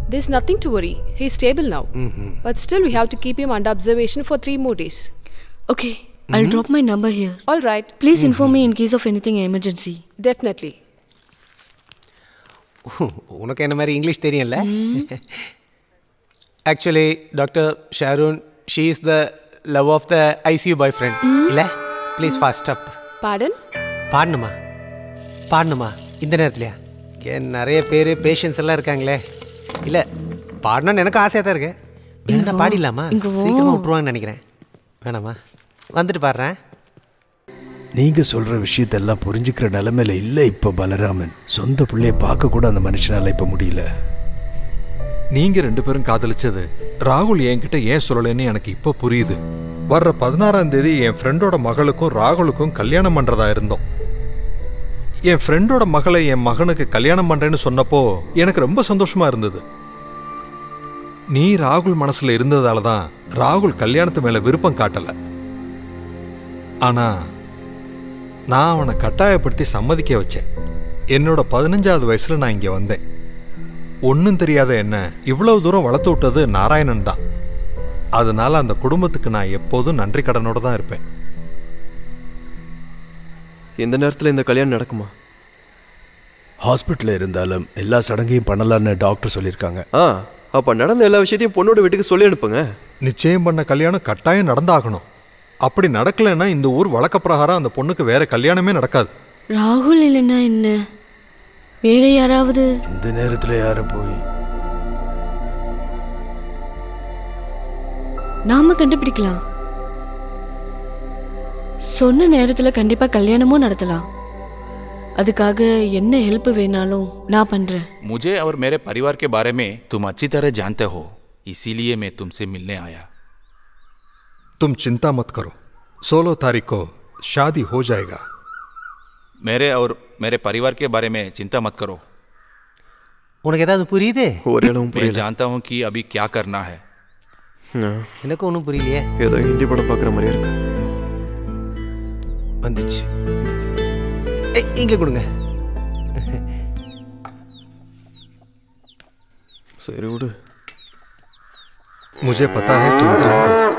There's nothing to worry. He's stable now. But still, we have to keep him under observation for three more days. Okay, I'll drop my number here. All right. Please inform me in case of anything emergency. Definitely. உனக்கு என்ன மாதிரி English தெரியும்ல actually doctor Sharon she is the love of the ICU boyfriend இல்லை please fast up Pardon? பாடணுமா பாடணுமா இந்த நேரத்துலையா ஏன் நிறைய பேர் பேஷண்ட்ஸ் எல்லாம் இருக்காங்களே இல்லை பாடணும்னு எனக்கு ஆசையாக தான் இருக்கு வேணா பாடிடலாமா இங்க வா. சீக்கிரமாக விட்ருவாங்கன்னு நினைக்கிறேன் வேணாமா வந்துட்டு பாடுறேன் நீங்க சொல்ற விஷயத்தெல்லாம் புரிஞ்சுக்கிற நிலைமையில இல்ல இப்ப பலராமன் சொந்த பிள்ளைய பார்க்க கூட அந்த மனுஷனால இப்ப முடியல நீங்க ரெண்டு பேரும் காதலிச்சது ராகுல் என்கிட்ட ஏன் சொல்லலைன்னு எனக்கு இப்போ புரியுது வர்ற பதினாறாம் தேதி என் ஃப்ரெண்டோட மகளுக்கும் ராகுலுக்கும் கல்யாணம் பண்றதா இருந்தோம் என் ஃப்ரெண்டோட மகளை என் மகனுக்கு கல்யாணம் பண்றேன்னு சொன்னப்போ எனக்கு ரொம்ப சந்தோஷமா இருந்தது நீ ராகுல் மனசுல இருந்ததால தான் ராகுல் கல்யாணத்து மேல விருப்பம் காட்டல ஆனா நான் அவனை கட்டாயப்படுத்தி சம்மதிக்க வச்சேன் என்னோட பதினஞ்சாவது வயசுல நான் இங்க வந்தேன் ஒன்றும் தெரியாத என்ன இவ்வளவு தூரம் வளர்த்து விட்டது நாராயணன் தான் அதனால அந்த குடும்பத்துக்கு நான் எப்போதும் நன்றி கடனோட தான் இருப்பேன் இந்த நேரத்தில் இந்த கல்யாணம் நடக்குமா ஹாஸ்பிட்டல்ல இருந்தாலும் எல்லா சடங்கையும் பண்ணலாம்னு டாக்டர் சொல்லியிருக்காங்க ஆ அப்போ நடந்த எல்லா விஷயத்தையும் பொண்ணோட வீட்டுக்கு சொல்லி அனுப்புங்க நிச்சயம் பண்ண கல்யாணம் கட்டாயம் நடந்தாகணும் அப்படி நடக்கலைன்னா இந்த ஊர் வழக்க பிரகாரம் அந்த பொண்ணுக்கு வேற கல்யாணமே நடக்காது ராகுல் இல்லைன்னா என்ன வேற யாராவது இந்த நேரத்துல யார போய் நாம கண்டுபிடிக்கலாம் சொன்ன நேரத்துல கண்டிப்பா கல்யாணமும் நடத்தலாம் அதுக்காக என்ன ஹெல்ப் வேணாலும் நான் பண்றேன் मुझे और मेरे परिवार के बारे में तुम अच्छी तरह जानते हो इसीलिए मैं तुमसे मिलने आया तुम चिंता मत करो सोलह तारीख को शादी हो जाएगा मेरे और मेरे परिवार के बारे में चिंता मत करो உனக்கு ஏதாவது புரியுது ஒரு இடமும் मैं புரியல जानता हूँ कि अभी क्या करना है ஆ, எனக்கு ஒன்றும் புரியலையே ஏதோ ஹிந்தி படம் பார்க்குற மாதிரியா இருக்கு வந்துச்சு ஏய், இங்க கொடுங்க சரி விடு मुझे पता है तुम तुम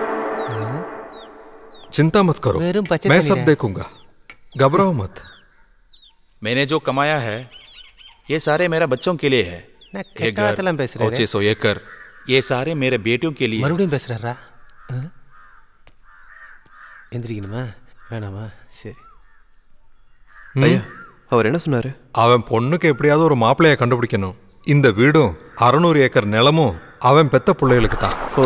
चिंता मत करो वेरुम पचे मैं तनी सब रहे। देखूंगा घबराओ मत मैंने जो कमाया है ये सारे मेरे बच्चों के लिए है ना, ये कितना घर तलम पैसे रह रहे? पच्चीस सौ एकड़ ये सारे मेरे बेटियों के लिए है। மறுபடியும் பேசுறாரா ஆ? எந்திரிக்கணுமா வேணாமா சரி ஐயா அவர் என்ன சொன்னாரு அவன் பொண்ணுக்கு எப்படியாவது ஒரு மாப்பிள்ளைய கண்டுபிடிக்கணும் இந்த வீடும் அறநூறு ஏக்கர் நிலமும் அவன் பெத்த பிள்ளைகளுக்கு தான் ஓ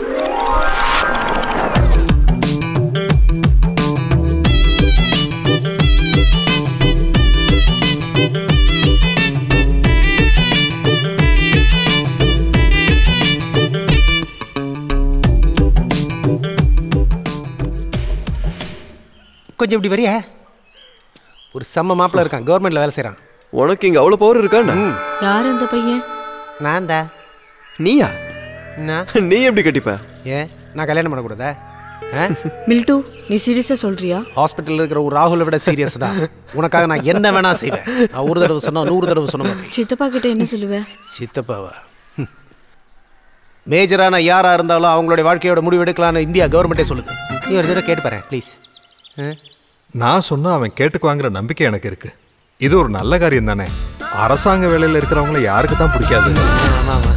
கொஞ்சம் இப்படி வரியா ஒரு செம்ம மாப்பிள்ள இருக்கான் கவர்மெண்ட்ல வேலை செய்கிறான் உனக்கு இங்கே அவ்வளோ பவர் இருக்காண்ணா யார் அந்த பையன் நான் தான் நீயா நான் நீ எப்படி கட்டிப்ப ஏன் நான் கல்யாணம் பண்ணக்கூடாதா ஆ மில்டு நீ சீரியஸா சொல்றியா ஹாஸ்பிட்டலில் இருக்கிற ஒரு ராகுலை விட சீரியஸ் தான் உனக்காக நான் என்ன வேணா செய்வேன் நான் ஒரு தடவை சொன்னா நூறு தடவை சொன்ன மாதிரி சித்தப்பா கிட்ட என்ன சொல்லுவ சித்தப்பாவா ஹம். மேஜரான யாராக இருந்தாலும் அவங்களுடைய வாழ்க்கையோட முடிவு எடுக்கலாம்னு இந்தியா கவர்மெண்ட்டே சொல்லுது நீ ஒரு தடவை கேட்டு பாரு ப்ளீஸ் நான் சொன்னா அவன் கேட்டுக்குவாங்கிற நம்பிக்கை எனக்கு இருக்கு இது ஒரு நல்ல காரியம் தானே அரசாங்க வேலையில இருக்கிறவங்கள யாருக்கு தான் பிடிக்காது ஆமாம் ஆமாம்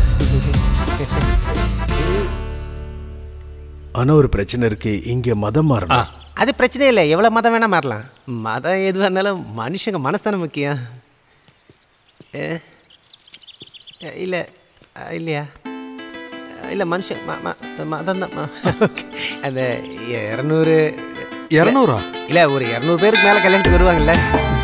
ஆனா ஒரு பிரச்சனை இருக்கு இங்க மதம் மாறணும் அது பிரச்சனை இல்லை எவ்வளோ மதம் வேணால் மாறலாம் மதம் எதுவாக இருந்தாலும் மனுஷங்க மனசு முக்கியம் ஏ இல்லை இல்லையா இல்லை மனுஷன் ம- ம- மதம் தான் ம- okay. அந்த இரநூறு இரநூறா இல்லை ஒரு இரநூறு பேருக்கு மேலே கல்யாணத்துக்கு வருவாங்கல்ல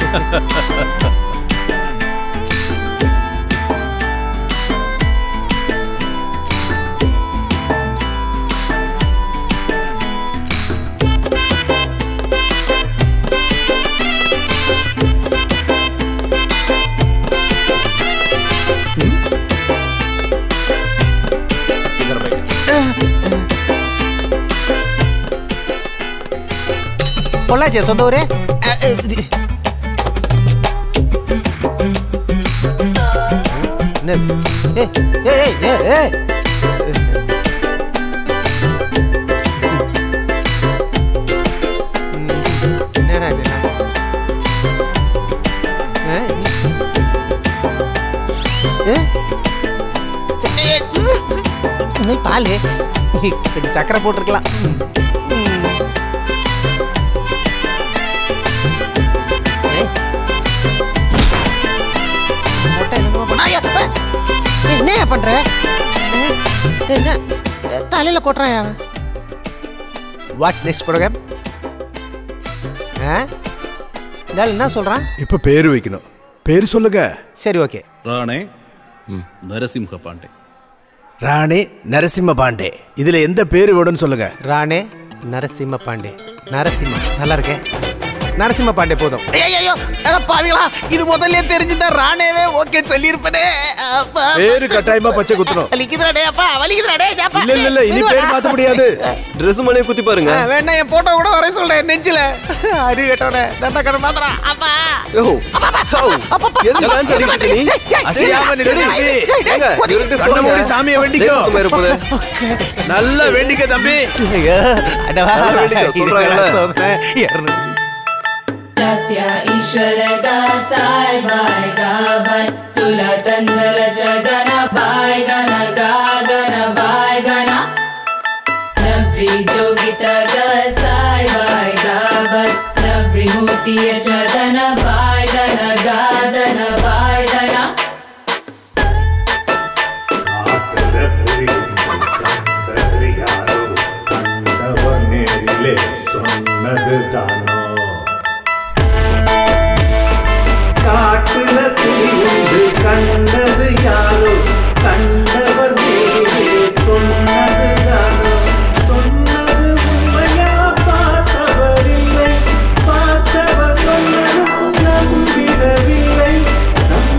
इधर बैठ பொள்ளாச்சியா சொந்த ஊரே என்ன என்னது ஏ ஏ ஏ ஏ என்னடா இது ஏ? ஏ? ஏ, ம். இன்னும் பால் கொஞ்சம் சக்கரை போட்டிருக்கலாம் ம். ம். ஏ. மொட்டை என்னமோ பண்ணா- ஐயா, ஏ. ஏய், என்னய்யா பண்ற ஏ, என்ன தலையில கொட்டுறாயா வாட்ஸ் நெக்ஸ்ட் ப்ரோக்ராம் ஆ இந்த ஆள் என்ன சொல்றான் இப்போ பேர் வைக்கணும் பேர் சொல்லுங்க சரி ஓகே ராணே நரசிம்ஹ பாண்டே ராணி நரசிம்ம பாண்டே இதுல எந்த பேர் வேணும்னு சொல்லுங்க ராணே நரசிம்ம பாண்டே நரசிம்ம நல்லா இருக்கேன் நரசிம்ம பாண்டே போதும் ஐயோ பாவிங்களா இது முதல்ல தெரிஞ்சிருந்தா ராணேவே ஓகே சொல்லியிருப்பனே அப்பா, பேரு கட்டாயமா பச்சை குத்தணும் வலிக்குதுடா டே அப்பா வலிக்குதுடா டே அப்பா இல்ல இல்ல இல்ல இனி பேர் மாத்த முடியாது ட்ரெஸ் மேலே குத்தி பாருங்க ஆ, வேணா என் போட்டோ கூட வர சொல்றேன் நெஞ்சில அடி கட்டோட தண்டை கடை மாத்திரா அப்பா யோ எதுக்கு டான்ஸ் அடிக்கிட்டு நீ அசையாம நில்லு தம்பி. ஏங்க, இவர்கிட்ட கண்ணை சொல்லுங்க. மூடி சாமியை வேண்டிக்கோ தெய்வத்து மேல இருப்பது. நல்லா வேண்டிக்க தம்பி ஐயோ, அடவா, நல்லா வேண்டிக்கோ, சொல்றாங்கல்ல. சோதனை, இருநூறு. सत्य ईश्वर दासाय बाय गावन तुला तंदल जगन बाय गण गागन बाय गण नवरी जोगित गसाय बाय गावन नवरी मूर्ति जगन बाय गण गादन बाय गण சொன்னது தானோ காட்டுல புலி உண்டு கண்டது யாரோ கண்டவர் மேலே சொன்னது தானோ சொன்னது உண்மையா பார்த்தவர் இல்லை பார்த்தவர் சொன்னதும் நம்பிடவில்லை நம்பினவர்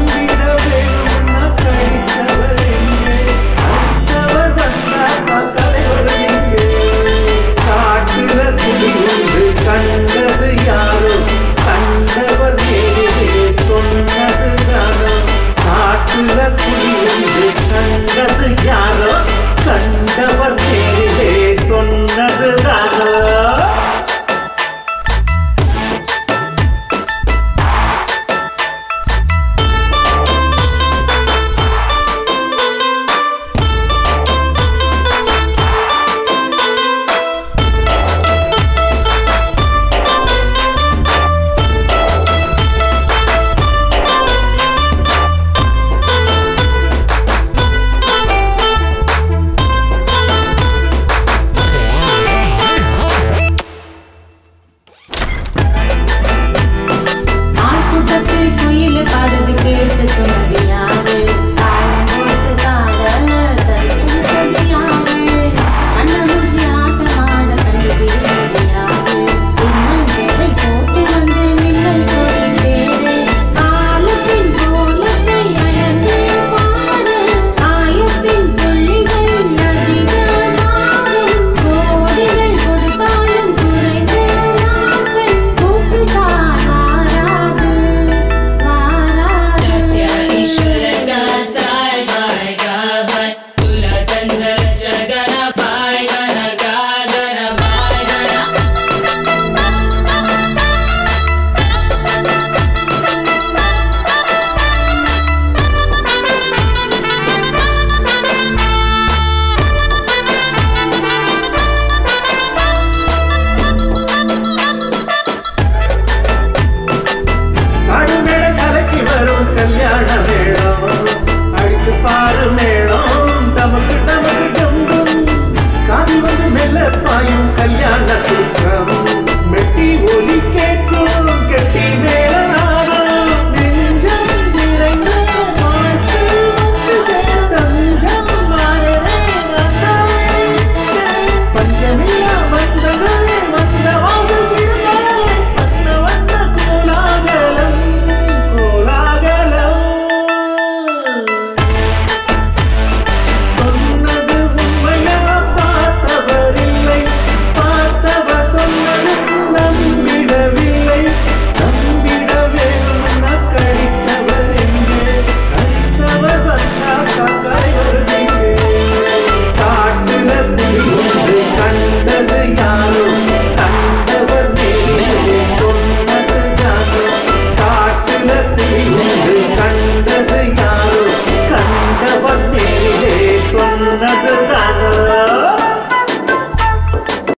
சொன்னது தானோ